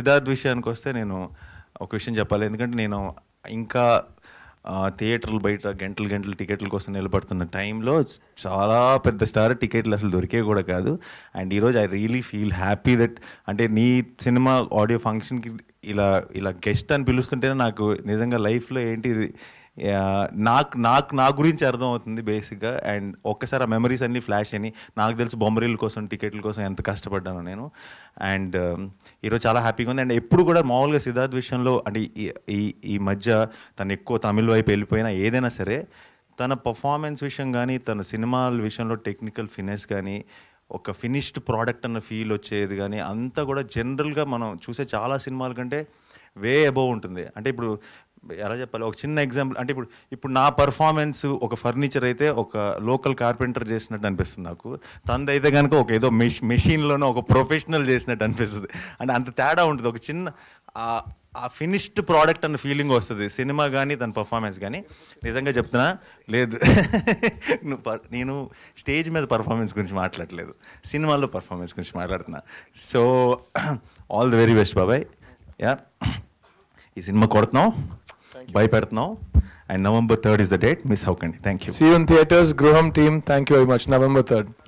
సిద్ధార్థ్ విషయానికి వస్తే నేను ఒక విషయం చెప్పాలి ఎందుకంటే నేను ఇంకా ఆ, థియేటర్లు బయట గంటలు గంటలు టికెట్ల కోసం నిలబడుతున్న టైంలో చాలా పెద్ద స్టార్ టికెట్లు అసలు దొరికే కూడా కాదు అండ్ ఈరోజు I really feel happy that అంటే నీ సినిమా ఆడియో ఫంక్షన్కి ఇలా ఇలా గెస్ట్ అని పిలుస్తుంటేనే నాకు నిజంగా లైఫ్లో ఏంటి ఇది యా, నాకు నాకు నా గురించి అర్థమవుతుంది బేసిక్గా అండ్ ఒక్కసారి ఆ మెమరీస్ అన్నీ ఫ్లాష్ అని నాకు తెలిసి బొమ్మరీల కోసం టికెట్ల కోసం ఎంత కష్టపడ్డాను నేను అండ్ ఈరోజు చాలా హ్యాపీగా ఉంది అండ్ ఎప్పుడు కూడా మామూలుగా సిద్ధార్థ్ విషయంలో అంటే ఈ ఈ ఈ మధ్య తను ఎక్కువ తమిళ వైపు వెళ్ళిపోయినా ఏదైనా సరే తన పర్ఫార్మెన్స్ విషయం కానీ తన సినిమాల విషయంలో టెక్నికల్ ఫినెస్ కానీ ఒక ఫినిష్డ్ ప్రోడక్ట్ అన్న ఫీల్ వచ్చేది కానీ అంతా కూడా జనరల్గా మనం చూసే చాలా సినిమాల కంటే వే అబౌవ్ ఉంటుంది అంటే ఇప్పుడు ఎలా చెప్పాలి ఒక చిన్న ఎగ్జాంపుల్ అంటే ఇప్పుడు ఇప్పుడు నా పర్ఫార్మెన్స్ ఒక ఫర్నిచర్ అయితే ఒక లోకల్ కార్పెంటర్ చేసినట్టు అనిపిస్తుంది నాకు తంది అయితే కనుక ఒక ఏదో మెష్ మెషిన్లోనే ఒక ప్రొఫెషనల్ చేసినట్టు అనిపిస్తుంది అంటే అంత తేడా ఉంటుంది ఒక చిన్న ఆ- ఆ ఫినిష్డ్ ప్రోడక్ట్ అన్న ఫీలింగ్ వస్తుంది సినిమా కానీ తన పర్ఫార్మెన్స్ కానీ నిజంగా చెప్తున్నా లేదు నువ్వు పర్- నేను స్టేజ్ మీద పర్ఫార్మెన్స్ గురించి మాట్లాడలేదు సినిమాల్లో పర్ఫార్మెన్స్ గురించి మాట్లాడుతున్నా so all the very best బాబాయ్ యా ఈ సినిమా కొడుతున్నాం భయపెడుతున్నాం and November third is the date miss అవ్వకండి thank you See you in theaters. Gruham team, thank you very much. November 3rd.